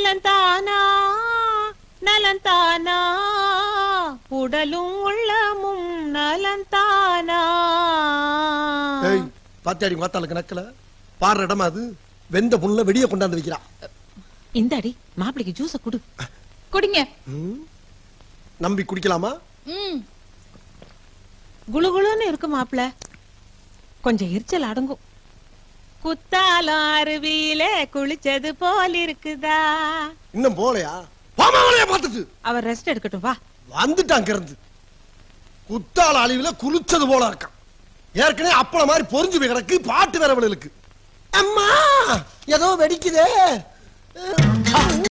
நலந்தானா நலந்தானா உடலும் உள்ளமும் நலந்தானா ஏய் பாத்தியாடி மாத்தாளுக்கு நக்கல பாடுற இடமா அது வெந்த புண்ணுல வெடிய கொண்டாந்து வைக்கிறா இந்தாடி மாப்பிளைக்கு ஜூஸ குடு குடிங்க ம்? நம்பி குடிக்கலாமா ம் குளுகுளுன்னு இருக்கு மாப்பிள கொஞ்சம் எரிச்சல் அடங்கும் குத்தாலம் அருவியில குளிச்சது போல் இருக்குதா இன்னும் போலையா பாமாவளைய பார்த்துட்டு அவர் ரெஸ்ட் எடுக்கட்டும் வா வந்துட்டான் கிறந்து குத்தால அழிவுல குளிச்சது போல இருக்கான் ஏற்கனவே அப்பள மாதிரி பொறிஞ்சு போய் கிடக்கு பாட்டு வேற விழலுக்கு அம்மா ஏதோ வெடிக்குதே